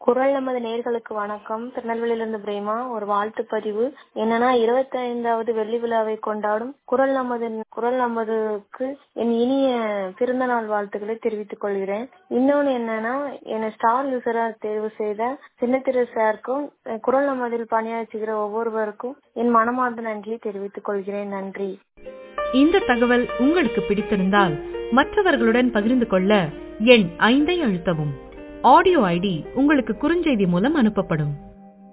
குரல் நமது நேர்களுக்கு வணக்கம் திருநெல்வேலியிலிருந்து பிரேமா ஒரு வாழ்த்து பதிவு என்னன்னா இருபத்தி ஐந்தாவது வெள்ளி விழாவை கொண்டாடும் குரல் நமது குரல் நமதுக்கு என் இனிய பிறந்த நாள் வாழ்த்துக்களை தெரிவித்துக் கொள்கிறேன் இன்னொன்னு என்னன்னா என்னை ஸ்டார் யூசரா தேர்வு செய்த சின்னத்திரு சாருக்கும் குரல் நமதில் பணியாற்றுகிற ஒவ்வொருவருக்கும் என் மனமார்ந்த நன்றியை தெரிவித்துக் கொள்கிறேன் நன்றி இந்த தகவல் உங்களுக்கு பிடித்திருந்தால் மற்றவர்களுடன் பகிர்ந்து கொள்ள எண் ஐந்தை அழுத்தவும் ஆடியோ ஐடி உங்களுக்கு குறுஞ்செய்தி மூலம் அனுப்பப்படும்